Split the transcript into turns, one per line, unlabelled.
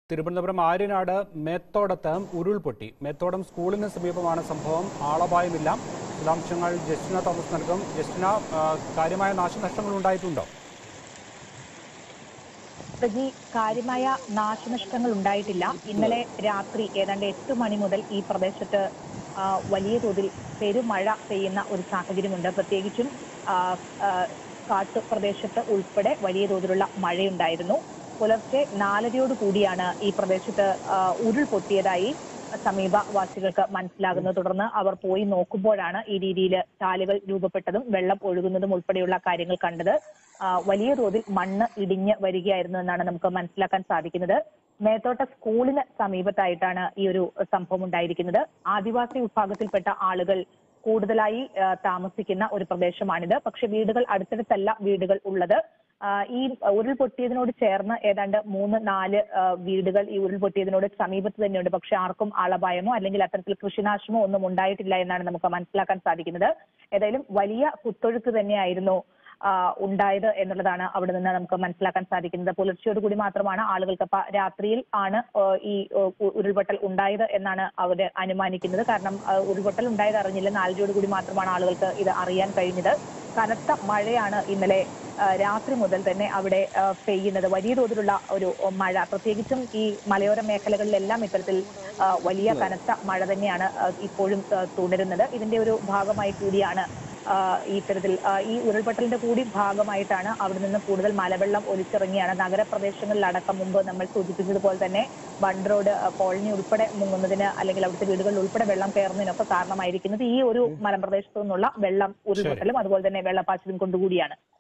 തിരുവനന്തപുരം ആര്യനാട് മേത്തോടത്ത് ഉരുൾപൊട്ടി മേത്തോടം സ്കൂളിന് സമീപമാണ് സംഭവം ആളപായമില്ല വിശദാംശങ്ങൾ ജസ്റ്റിന തോമസ് നൽകും ജസ്റ്റിന ആ, കാര്യമായ നാശനഷ്ടങ്ങൾ ഉണ്ടായിട്ടുണ്ടോ
പ്രതി കാര്യമായ നാശനഷ്ടങ്ങൾ ഉണ്ടായിട്ടില്ല ഇന്നലെ രാത്രി ഏതാണ്ട് എട്ട് മണി മുതൽ ഈ പ്രദേശത്ത് ആ, വലിയ തോതിൽ പെരുമഴ പെയ്യുന്ന ഒരു സാഹചര്യമുണ്ട് പ്രത്യേകിച്ചും ആ, ആ, കാട്ടു പ്രദേശത്ത് ഉൾപ്പെടെ വലിയ തോതിലുള്ള മഴയുണ്ടായിരുന്നു പുലർച്ചെ നാലരയോട് കൂടിയാണ് ഈ പ്രദേശത്ത് ആ, ഉരുൾ പൊട്ടിയതായി സമീപവാസികൾക്ക് മനസ്സിലാകുന്നത് തുടർന്ന് അവർ പോയി നോക്കുമ്പോഴാണ് ഈ രീതിയിൽ ചാലുകൾ രൂപപ്പെട്ടതും വെള്ളം ഒഴുകുന്നതും ഉൾപ്പെടെയുള്ള കാര്യങ്ങൾ കണ്ടത് ആ, വലിയ തോതിൽ മണ്ണ് ഇടിഞ്ഞ് വരികയായിരുന്നു എന്നാണ് നമുക്ക് മനസ്സിലാക്കാൻ സാധിക്കുന്നത് മേത്തോട്ട സ്കൂളിന് സമീപത്തായിട്ടാണ് ഈ ഒരു സംഭവം ഉണ്ടായിരിക്കുന്നത് ആദിവാസി വിഭാഗത്തിൽപ്പെട്ട ആളുകൾ കൂടുതലായി ആ, താമസിക്കുന്ന ഒരു പ്രദേശമാണിത് പക്ഷെ വീടുകൾ അടുത്തടുത്തല്ല വീടുകൾ ഉള്ളത് ആ, ഈ ഉരുൾപൊട്ടിയതിനോട് ചേർന്ന് ഏതാണ്ട് മൂന്ന് നാല് ആ, വീടുകൾ ഈ ഉരുൾപൊട്ടിയതിനോട് സമീപത്ത് തന്നെയുണ്ട് പക്ഷെ ആർക്കും ആളപായമോ അല്ലെങ്കിൽ അത്തരത്തിൽ കൃഷിനാശമോ ഒന്നും ഉണ്ടായിട്ടില്ല എന്നാണ് നമുക്ക് മനസ്സിലാക്കാൻ സാധിക്കുന്നത് ഏതായാലും വലിയ കുത്തൊഴുക്ക് തന്നെയായിരുന്നു ആ, ഉണ്ടായത് എന്നുള്ളതാണ് അവിടെ നിന്ന് നമുക്ക് മനസ്സിലാക്കാൻ സാധിക്കുന്നത് പുലർച്ചയോട് കൂടി മാത്രമാണ് ആളുകൾക്ക് അപ്പൊ രാത്രിയിൽ ആണ് ആ, ഈ ആ, ഉ- ഉരുൾപൊട്ടൽ ഉണ്ടായത് എന്നാണ് അവർ അനുമാനിക്കുന്നത് കാരണം ആ, ഉരുൾപൊട്ടൽ ഉണ്ടായത് അറിഞ്ഞില്ല നാലരയോട് കൂടി മാത്രമാണ് ആളുകൾക്ക് ഇത് അറിയാൻ കഴിഞ്ഞത് കനത്ത മഴയാണ് ഇന്നലെ ആ, രാത്രി മുതൽ തന്നെ അവിടെ ആ, പെയ്യുന്നത് വലിയ തോതിലുള്ള ഒരു മഴ പ്രത്യേകിച്ചും ഈ മലയോര മേഖലകളിലെല്ലാം ഇത്തരത്തിൽ ആ, വലിയ കനത്ത മഴ തന്നെയാണ് ആ, ഇപ്പോഴും ആ, തുടരുന്നത് ഇതിന്റെ ഒരു ഭാഗമായി കൂടിയാണ് ആ, ഈ ഇത്തരത്തിൽ ആ, ഈ ഉരുൾപൊട്ടലിന്റെ കൂടി ഭാഗമായിട്ടാണ് അവിടെ നിന്ന് കൂടുതൽ മലവെള്ളം ഒലിച്ചിറങ്ങിയാണ് നഗരപ്രദേശങ്ങളിലടക്കം മുമ്പ് നമ്മൾ സൂചിപ്പിച്ചതുപോലെ തന്നെ ബണ്ട് റോഡ് ആ, കോളനി ഉൾപ്പെടെ മുങ്ങുന്നതിന് അല്ലെങ്കിൽ അവിടുത്തെ വീടുകളിൽ ഉൾപ്പെടെ വെള്ളം കയറുന്നതിനൊക്കെ കാരണമായിരിക്കുന്നത് ഈ ഒരു മലമ്പ്രദേശത്തു നിന്നുള്ള വെള്ളം ഉരുൾപൊട്ടലും അതുപോലെ തന്നെ വെള്ളപ്പാച്ചിലും കൊണ്ടുകൂടിയാണ്